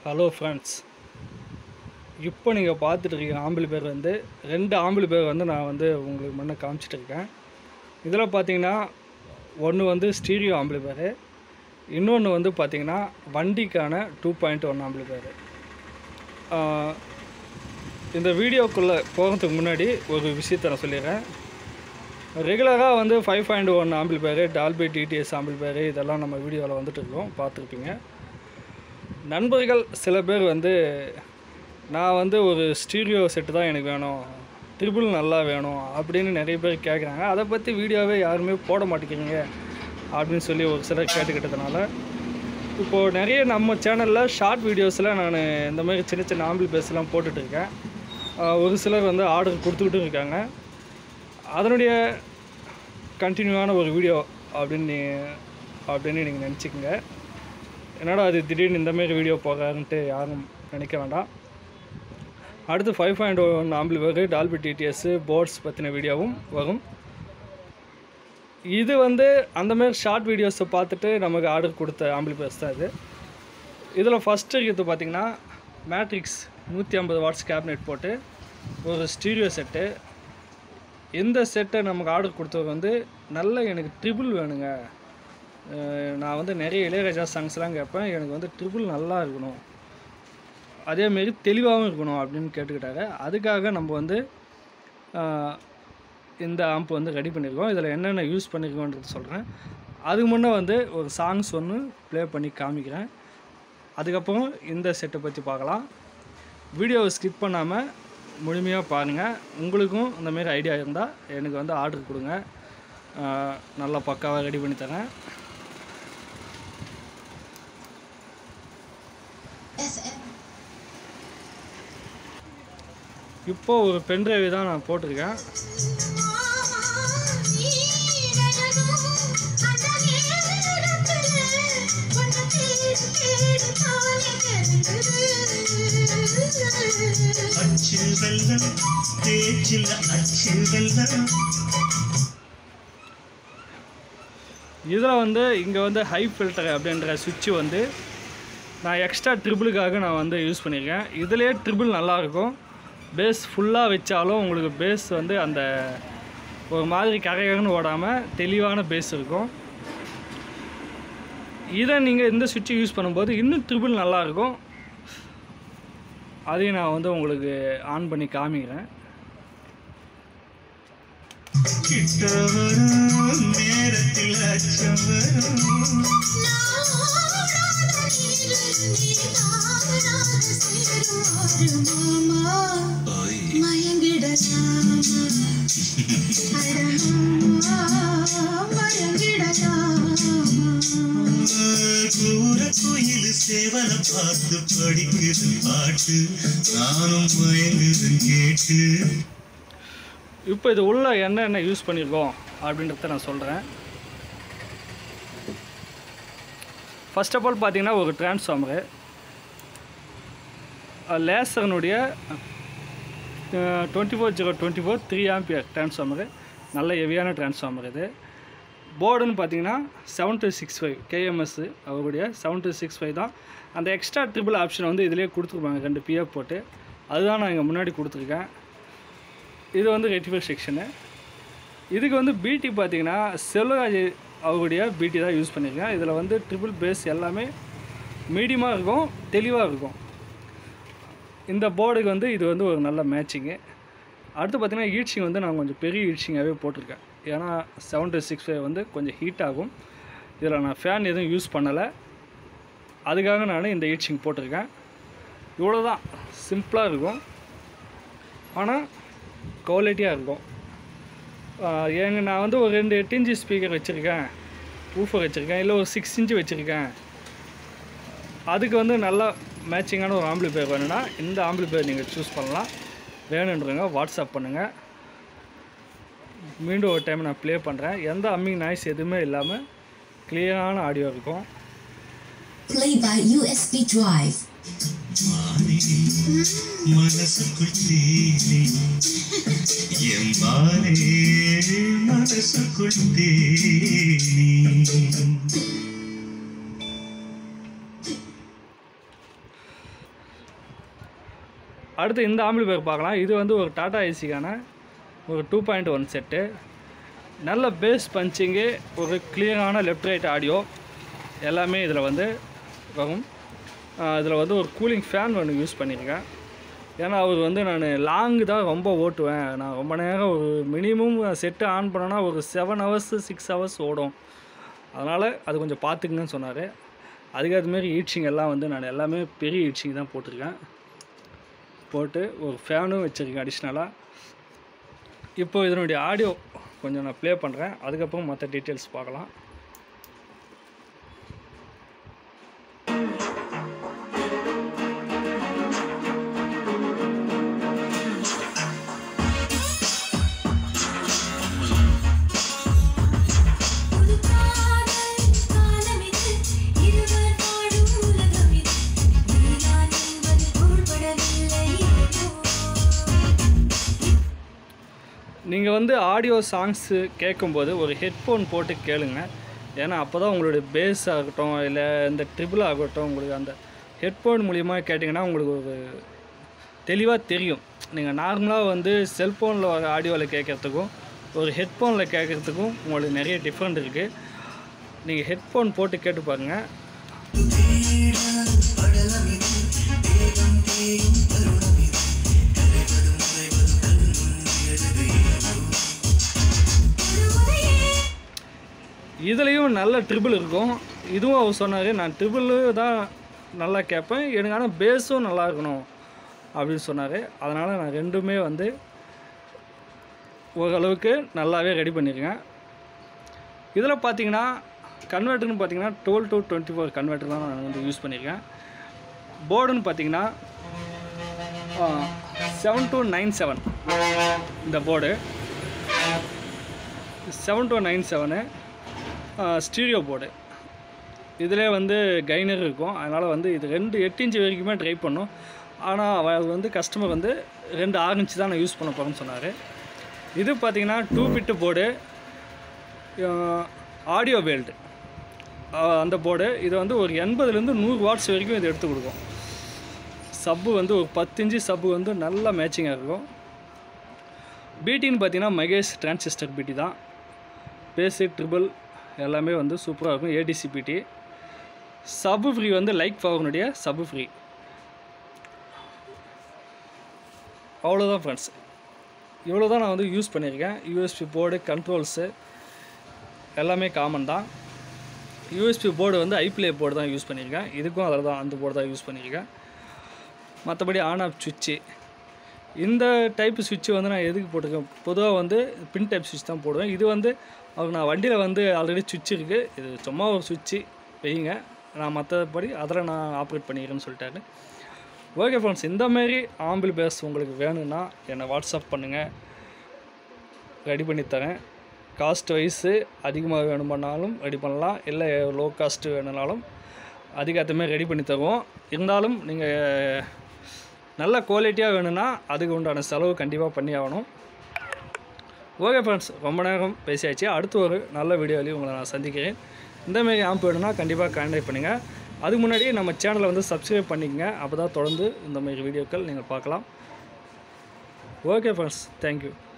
Hello friends இப்போ நீங்கள் பார்த்துட்டு இருக்க ஆம்பிள் பேர் வந்து ரெண்டு ஆம்பிள் பேர் வந்து நான் வந்து உங்களுக்கு முன்னே காமிச்சிட்டு இருக்கேன் இதில் பார்த்தீங்கன்னா ஒன்று வந்து ஸ்டீரியோ ஆம்பிள் பேர் இன்னொன்று வந்து பார்த்தீங்கன்னா வண்டிக்கான two point one amplifier இந்த வீடியோக்குள்ளே போகிறதுக்கு முன்னாடி ஒரு விஷயத்தை நான் சொல்லிடுறேன் ரெகுலராக வந்து five point one amplifier Dolby DTS amplifier இதெல்லாம் நம்ம வீடியோவில் வந்துட்டு இருக்கோம் பார்த்துருப்பீங்க நண்பர்கள் சில பேர் வந்து நான் வந்து ஒரு ஸ்டீரியோ செட்டு தான் எனக்கு வேணும் ட்ரிபிள் நல்லா வேணும் அப்படின்னு நிறைய பேர் கேட்குறாங்க அதை பற்றி வீடியோவே யாருமே போட மாட்டேங்கிறீங்க அப்படின்னு சொல்லி ஒரு சிலர் கேட்டுக்கிட்டதுனால இப்போது நிறைய நம்ம சேனலில் ஷார்ட் வீடியோஸில் நான் இந்த மாதிரி சின்ன சின்ன ஆம்பிள் பேஸ்லாம் போட்டுட்ருக்கேன் ஒரு சிலர் வந்து ஆர்டர் கொடுத்துக்கிட்டும் இருக்காங்க அதனுடைய கண்டினியூவான ஒரு வீடியோ அப்படின்னு நீ- அப்படின்னு நீங்கள் நினச்சிக்கோங்க என்னடா அது திடீர்னு இந்த மாதிரி வீடியோ போகாருன்ட்டு யாரும் நினைக்க வேண்டாம் அடுத்து ஃபைவ் பாயிண்ட் ஒன் ஆம்பிள் வரும் டால்பி டிடிஎஸ் போர்ட்ஸ் பற்றின வீடியோவும் வரும் இது வந்து அந்த மாதிரி ஷார்ட் வீடியோஸை பார்த்துட்டு நமக்கு ஆர்டர் கொடுத்த ஆம்பிள் பேஸ் தான் இது இதில் ஃபஸ்ட்டு இது பார்த்திங்கன்னா மேட்ரிக்ஸ் நூற்றி ஐம்பது வாட்ஸ் கேபினெட் போட்டு ஒரு ஸ்டீரியோ செட்டு இந்த செட்டை நமக்கு ஆர்டர் கொடுத்தவர் வந்து நல்ல எனக்கு ட்ரிபிள் வேணுங்க அஹ் நான் வந்து நிறைய இளையராஜா சாங்ஸ்லாம் கேட்பேன் எனக்கு வந்து ட்ரிபிள் நல்லா இருக்கணும் அதேமாரி தெளிவாகவும் இருக்கணும் அப்படின்னு கேட்டுக்கிட்டாங்க அதுக்காக நம்ம வந்து அஹ், இந்த ஆம்ப் வந்து ரெடி பண்ணியிருக்கோம் இதில் என்னென்ன யூஸ் பண்ணியிருக்கோன்றது சொல்கிறேன் அதுக்கு முன்னே வந்து ஒரு சாங்ஸ் ஒன்று ப்ளே பண்ணி காமிக்கிறேன் அதுக்கப்புறம் இந்த செட்டை பற்றி பார்க்கலாம் வீடியோவை ஸ்கிப் பண்ணாமல் முழுமையாக பாருங்கள் உங்களுக்கும் இந்த மாதிரி ஐடியா இருந்தால் எனக்கு வந்து ஆர்டர் கொடுங்க அஹ், நல்லா பக்காவாக ரெடி பண்ணி தரேன் இப்போ ஒரு பென்ட்ரைவ் தான் நான் போட்டிருக்கேன் அச்சு வெள்ளம் பேச்சில் அச்சு வெள்ளம் இதில் வந்து இங்கே வந்து ஹை ஃபில்டர் அப்படின்ற சுவிட்சு வந்து நான் எக்ஸ்ட்ரா ட்ரிபிளுக்காக நான் வந்து யூஸ் பண்ணியிருக்கேன் இதுலேயே ட்ரிபிள் நல்லாயிருக்கும் பேஸ் ஃபுல்லாக வச்சாலும் உங்களுக்கு பேஸ் வந்து அந்த ஒரு மாதிரி கரைகரன்னு ஓடாமல் தெளிவான பேஸ் இருக்கும் இதை நீங்கள் இந்த சுவிட்சை யூஸ் பண்ணும்போது இன்னும் ட்ரிபிள் நல்லாயிருக்கும் அதையும் நான் வந்து உங்களுக்கு ஆன் பண்ணி காமிக்கிறேன் கிட்ட வரும் நேரத்தில் அச்சம் வரும் கூற கோயில் சேவலை பார்த்து படிக்குது பாட்டு நானும் மயங்குது கேட்டு இப்போ இது உள்ள என்னென்ன யூஸ் பண்ணியிருக்கோம் அப்படின்றத நான் சொல்கிறேன் ஃபர்ஸ்ட் ஆஃப் ஆல் பார்த்தீங்கன்னா ஒரு டிரான்ஸ்ஃபார்மரு லேசர்னுடைய twenty four zero twenty four three ampere transformer நல்ல ஹெவியான டிரான்ஸ்ஃபார்மர் இது போர்டுன்னு பார்த்தீங்கன்னா seven two six five KMS அவருடைய செவன் டூ சிக்ஸ் ஃபைவ் தான் அந்த எக்ஸ்ட்ரா ட்ரிபிள் ஆப்ஷன் வந்து இதிலே கொடுத்துருப்பாங்க ரெண்டு பிஎஃப் போட்டு அதுதான் நான் இங்கே முன்னாடி கொடுத்துருக்கேன் இது வந்து ரெட்டிஃபை செக்ஷனு இதுக்கு வந்து பிடி பார்த்தீங்கன்னா செல்வராஜ் அவருடைய பிடி தான் யூஸ் பண்ணியிருக்கேன் இதில் வந்து ட்ரிபிள் பேஸ் எல்லாமே மீடியமாக இருக்கும் தெளிவாக இருக்கும் இந்த போர்டுக்கு வந்து இது வந்து ஒரு நல்ல மேட்சிங்கு அடுத்து பார்த்தீங்கன்னா ஈட்சிங் வந்து நான் கொஞ்சம் பெரிய ஈட்சிங்காகவே போட்டிருக்கேன் ஏன்னா செவன் டூ சிக்ஸ் ஃபைவ் வந்து கொஞ்சம் ஹீட் ஆகும் இதில் நான் ஃபேன் எதுவும் யூஸ் பண்ணலை அதுக்காக நான் இந்த ஈட்சிங் போட்டிருக்கேன் இவ்வளோ தான் சிம்பிளாக இருக்கும் ஆனால் குவாலிட்டியாக இருக்கும் ஏங்க நான் வந்து ஒரு ரெண்டு எட்டு இன்ச்சு ஸ்பீக்கர் வச்சுருக்கேன் ஊஃபர் வச்சுருக்கேன் இல்லை ஒரு சிக்ஸ் இன்ச்சு வச்சுருக்கேன் அதுக்கு வந்து நல்லா மேட்சிங்கான ஒரு ஆம்பிளிஃபையர் வேணும்னா இந்த ஆம்பிளிஃபையர் நீங்கள் சூஸ் பண்ணலாம் வேணுன்றவங்க வாட்ஸ்அப் பண்ணுங்கள் மீண்டும் ஒரு டைம் நான் ப்ளே பண்ணுறேன் எந்த அம்மிங் நாய்ஸ் எதுவுமே இல்லாமல் கிளியரான ஆடியோ இருக்கும் Play by USB drive. மானே மனசுக்குள் தேனே என் மானே மனசுக்குள் தேனே அடுத்து இந்த ஆம்பிளிஃபையர் பார்க்கலாம் இது வந்து ஒரு டாடா ஏசிக்கான ஒரு டூ பாயிண்ட் ஒன் செட்டு நல்ல பேஸ் பஞ்சிங்கு ஒரு கிளியரான லெஃப்ட் ரைட் ஆடியோ எல்லாமே இதில் வந்து வரும் இதில் வந்து ஒரு கூலிங் ஃபேன் ஒன்று யூஸ் பண்ணியிருக்கேன் ஏன்னா அவர் வந்து நான் லாங் தான் ரொம்ப ஓட்டுவேன் நான் ரொம்ப நேரம் ஒரு மினிமம் செட்டு ஆன் பண்ணோன்னா ஒரு செவன் ஹவர்ஸ் சிக்ஸ் ஹவர்ஸ் ஓடும் அதனால் அது கொஞ்சம் பார்த்துக்குங்கன்னு சொன்னார் அதுக்கேற்ற மாரி ஈட்சிங் எல்லாம் வந்து நான் எல்லாமே பெரிய ஈட்சிங் தான் போட்டிருக்கேன் போட்டு ஒரு ஃபேனும் வச்சுருக்கேன் அடிஷ்னலாக இப்போ இதனுடைய ஆடியோ கொஞ்சம் நான் ப்ளே பண்ணுறேன் அதுக்கப்புறம் மற்ற டீட்டெயில்ஸ் பார்க்கலாம் புது காதல் காலமிது இருவர் வாழும் உலகமிது நீதான் என்பது பொருள்படவில்லை நீங்கள் வந்து ஆடியோ சாங்ஸு கேட்கும்போது ஒரு ஹெட்ஃபோன் போட்டு கேளுங்க ஏன்னா அப்போ தான் உங்களுடைய பேஸ் ஆகட்டும் இல்லை இந்த ட்ரிபிள் ஆகட்டும் உங்களுக்கு அந்த ஹெட்ஃபோன் மூலிமா கேட்டிங்கன்னா உங்களுக்கு ஒரு தெளிவாக தெரியும் நீங்கள் நார்மலாக வந்து செல்ஃபோனில் வர ஆடியோவில் கேட்குறதுக்கும் ஒரு ஹெட்ஃபோனில் கேட்குறதுக்கும் உங்களுக்கு நிறைய டிஃப்ரெண்ட் இருக்குது நீங்கள் ஹெட்ஃபோன் போட்டு கேட்டு பாருங்கள் இதுலேயும் நல்ல ட்ரிபிள் இருக்கும் இதுவும் அவர் சொன்னார் நான் ட்ரிபிள் தான் நல்லா கேட்பேன் எனக்கு ஆனால் பேஸும் நல்லா இருக்கணும் அப்படின்னு சொன்னார் அதனால் நான் ரெண்டுமே வந்து ஓரளவுக்கு நல்லாவே ரெடி பண்ணியிருக்கேன் இதில் பார்த்தீங்கன்னா கன்வெர்ட்டர்னு பார்த்தீங்கன்னா twelve to twenty four converter தான் நான் வந்து யூஸ் பண்ணியிருக்கேன் போர்டுன்னு பார்த்தீங்கன்னா செவன் டு நைன் செவன் இந்த board seven two nine seven stereo board இதிலே வந்து கைனர் இருக்கும் அதனால் வந்து இது ரெண்டு எட்டு இன்ச்சு வரைக்குமே ட்ரை பண்ணும் ஆனால் அவர் வந்து கஸ்டமர் வந்து ரெண்டு ஆறு இன்ச்சு தான் நான் யூஸ் பண்ண போகிறேன்னு சொன்னார் இது பார்த்தீங்கன்னா two bit board audio world அந்த போர்டு இது வந்து ஒரு எண்பதுலேருந்து நூறு வாட்ஸ் வரைக்கும் இது எடுத்து கொடுக்கும் சப்பு வந்து ஒரு பத்து இன்ச்சு சப்பு வந்து நல்லா மேட்சிங்காக இருக்கும் பிடின்னு பார்த்தீங்கன்னா மகேஷ் டிரான்சிஸ்டர் பிடி தான் பேஸு ட்ரிபிள் எல்லாமே வந்து சூப்பராக இருக்கும் ஏடிசி பிடி சப்பு ஃப்ரீ வந்து லைக் பவர்னுடைய சப்பு ஃப்ரீ அவ்வளோதான் ஃப்ரெண்ட்ஸ் இவ்வளோ தான் நான் வந்து யூஸ் பண்ணியிருக்கேன் யூஎஸ்பி போர்டு கண்ட்ரோல்ஸு எல்லாமே காமன் தான் யூஎஸ்பி போர்டு வந்து ஐப்ளே போர்டு தான் யூஸ் பண்ணியிருக்கேன் இதுக்கும் அதில் தான் அந்த போர்டு தான் யூஸ் பண்ணியிருக்கேன் மற்றபடி ஆன் ஆஃப் சுவிட்சு இந்த டைப் சுவிட்சு வந்து நான் எதுக்கு போட்டிருக்கேன் பொதுவாக வந்து பின் டைப் சுவிட்ச் தான் போடுவேன் இது வந்து அவர் நான் வண்டியில் வந்து ஆல்ரெடி சுவிட்ச் இருக்குது இது சும்மா ஒரு சுவிட்சு வைங்க நான் மற்றபடி அதில் நான் ஆப்ரேட் பண்ணிக்கிறேன்னு சொல்லிட்டாரு ஓகே ஃப்ரெண்ட்ஸ் இந்த மாதிரி ஆம்பிள் பேஸ் உங்களுக்கு வேணும்னா என்னை வாட்ஸ்அப் பண்ணுங்கள் ரெடி பண்ணி தரேன் காஸ்ட் வைஸு அதிகமாக வேணுமானாலும் ரெடி பண்ணலாம் இல்லை லோ காஸ்ட் வேணும்னாலும் அதுக்கேற்ற மாதிரி ரெடி பண்ணி தருவோம் இருந்தாலும் நீங்கள் நல்ல குவாலிட்டியாக வேணும்னா அதுக்கு உண்டான செலவு கண்டிப்பாக பண்ணி ஆகணும் ஓகே ஃப்ரெண்ட்ஸ் ரொம்ப நேரம் பேசியாச்சு அடுத்து ஒரு நல்ல வீடியோலையும் உங்களை நான் சந்திக்கிறேன் இந்தமாரி ஆம்ப் வேணும்னா கண்டிப்பாக கான்டாக்ட் பண்ணுங்கள் அதுக்கு முன்னாடி நம்ம சேனலை வந்து சப்ஸ்கிரைப் பண்ணிக்கங்க அப்போ தான் தொடர்ந்து இந்த மாதிரி வீடியோக்கள் நீங்கள் பார்க்கலாம் ஓகே ஃப்ரெண்ட்ஸ் தேங்க்யூ